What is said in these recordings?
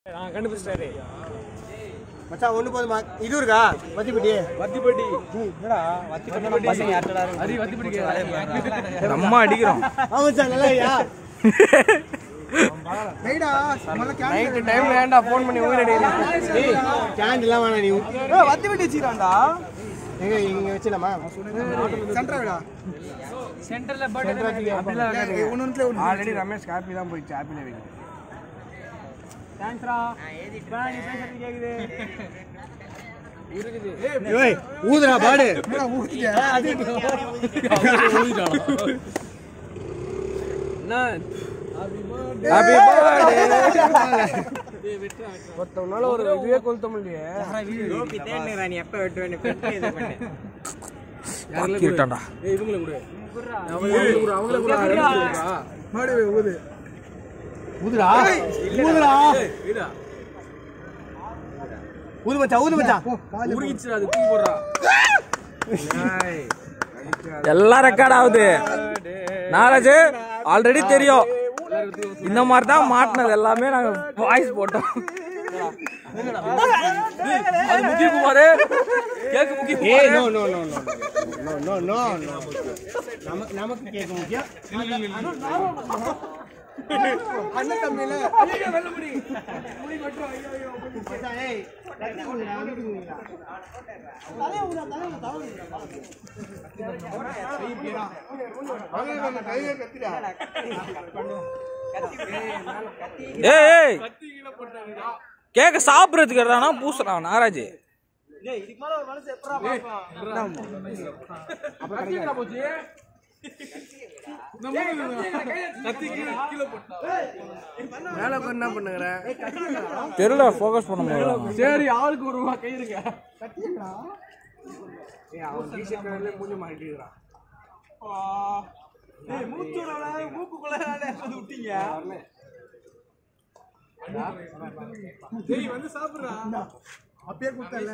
கண்டுபிடிச்சிட்டாரு மச்சான் ஒண்ணு போதுமா இது இருக்கா வத்திப்பட்டி வத்திப்பட்டி பசங்க யார்ட்டடா அரி வத்திப்பட்டி நம்ம அடிக்கிறோம் ஆமா மச்சான் நல்லா ஐயா நைடா நைட்டு டைம்ல ஏன்டா ஃபோன் பண்ணி உயிர் அடிக்கிறீங்க கேண்டெல்லாம் வேணாம் நீ வத்திப்பட்டி வச்சுக்கிறான்டா எங்க இங்க வச்சிடலாமா சென்டரா சென்டர்ல பர்த்டே அப்படிலாம் ஆல்ரெடி ரமேஷ் காப்பி தான் போயிடுச்சு ஆப்பிள வைக்க தேங்க்ஸ்ரா நீ பேசுறது கேக்குது இருக்குது ஏய் ஊதுடா பாடு ஹாப்பி பர்த்டே மொத்தம்னால ஒரு இதுவே கொளுத்த முடியலையே பாக்கிட்டான்டா ஊதுடா ஊதுடா ஊது மச்சான் ஊது மச்சான் எல்லாம் ரெக்கார்ட் ஆகுது நாராஜ் ஆல்ரெடி தெரியும் இந்த மாதிரி தான் மாட்டினது எல்லாமே நாங்க வாய்ஸ் போட்டோம் அது முக்கியகுமாரு கேக்கு ஏய் முக்கிய no no no no no no no நமக்கு நமக்கு கேட்க முக்கியம் அண்ணன் தம்பியில மச்சான், ஏய், கத்தி விடுடா, வீட்டுக்கு விடுடா. ஏய் ஏய் கேக்க சாப்பிடுறதுக்கு எடுறானா பூசுறான் நாராஜ் மேல போய் என்ன பண்ணுங்கிற தெருல ஃபோக்கஸ் பண்ண முடியல சரி ஆளுக்கு ஒரு ரூபா கை இருக்க ஏய் அவன் டிஷர்ட் கலர்ல மூஞ்சி மாட்டிக்கிறான் அப்பயே கொடுத்தல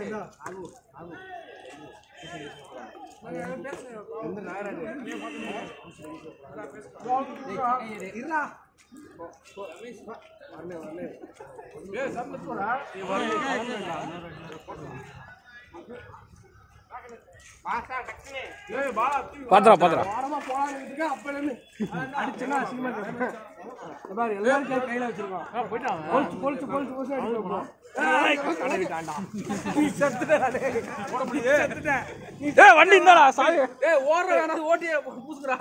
பாத்துறா பாத்துறா வாரமா போலான்னு அப்பல இருந்து அடிச்சுன்னா அசிங்கமா இருக்கு. இந்த பாரு எல்லாரும் கை- கையில வச்சிருக்கோம் பொலிச்சு பொலிச்சு பொலிச்சு பொலிச்சு அடிச்சு வைப்போம். ஏய், கடவிட்டான்டா. நீ செத்துட்டடா டேய். போட முடியாது. செத்துட்ட. நீ ஏய் வண்டி இந்தாடா சாய் ஏய் ஓடுற வேணாம் ஓட்டியே பூசுக்குறா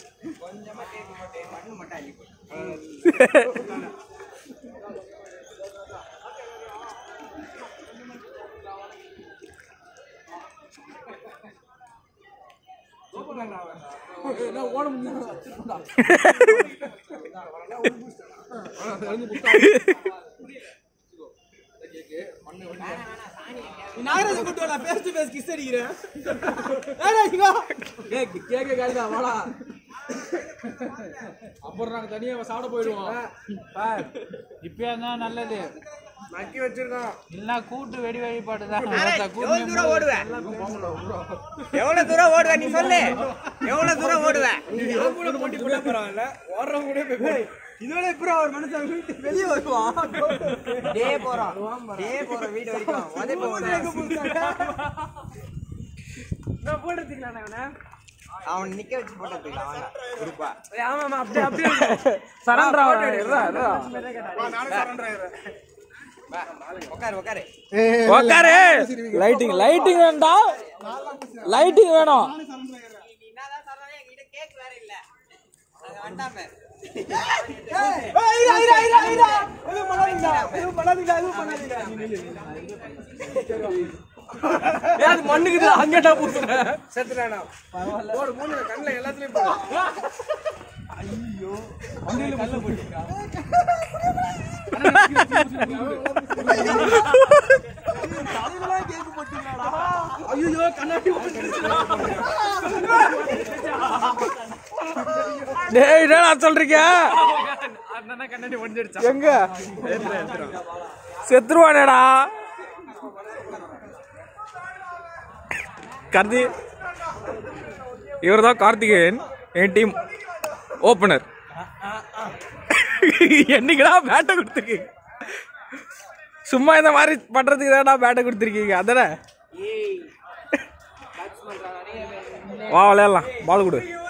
என்ன ஓட முடியும் நாகராஜ் கூட்டு நான் பேஸ்ட் பேஸ் கிஸ் அடிக்கிறேன் ஏய் கேக்க காலிதா வாடா அப்புறம் நாங்க தனியா சாப்பிட போயிடுவோம் இப்பயா தான் நல்லது நக்கி வச்சிருக்கோம் இல்ல கூட்டு வெடி வழிபாடு தான் எவ்வளவு தூரம் ஓடுவ எவ்வளவு தூரம் ஓடுவ நீ சொல்லு எவ்வளவு தூரம் ஓடுவ கூட போட்டி போட்டா பரவாயில்ல ஓடுறவங்க கூட போய் இதோட இப்ப ஒரு மனுஷன் வீட்டு வெளியே வருவான் டே போறோம் டே போறோம் வீடு வரைக்கும் உதவி நான் போட்டுக்கலாம் அவனை அவன் நிக்க வச்சு போட்டதுக்கலாம் வாங்க குரூப்பா ஆமா ஆமா அப்படியே அப்படியே சரண்டரா உட்காரு உட்காரு உக்காரு லைட்டிங் லைட்டிங் வேண்டாம் லைட்டிங் வேணும் நீ என்னதான் சொன்னாலும் என்கிட்ட கேக் வேற இல்ல அது வண்டாம ஏய், அது மண்ணுக்குது அங்கேடா பூசுறேன் செத்துறானா போடு மூணு கண்ணுல எல்லாத்துலயும் போடு ஐயோ வண்டியில கல்ல போட்டுக்கா ஐயோ கண்ணாடி டேய் என்னடா சொல்றீங்க அண்ணா கண்ணாடி ஒடிஞ்சிடுச்சா எங்க செத்துருவானேடா கார்த்தி இவர் தான் கார்த்திகேயன் என் டீம் ஓப்பனர் என்னைக்குடா பேட்டை கொடுத்துருக்கு சும்மா இந்த மாதிரி பண்றதுக்கு தான்டா பேட்டை கொடுத்துருக்கீங்க அதானே வா விளையாடலாம் பால் கொடு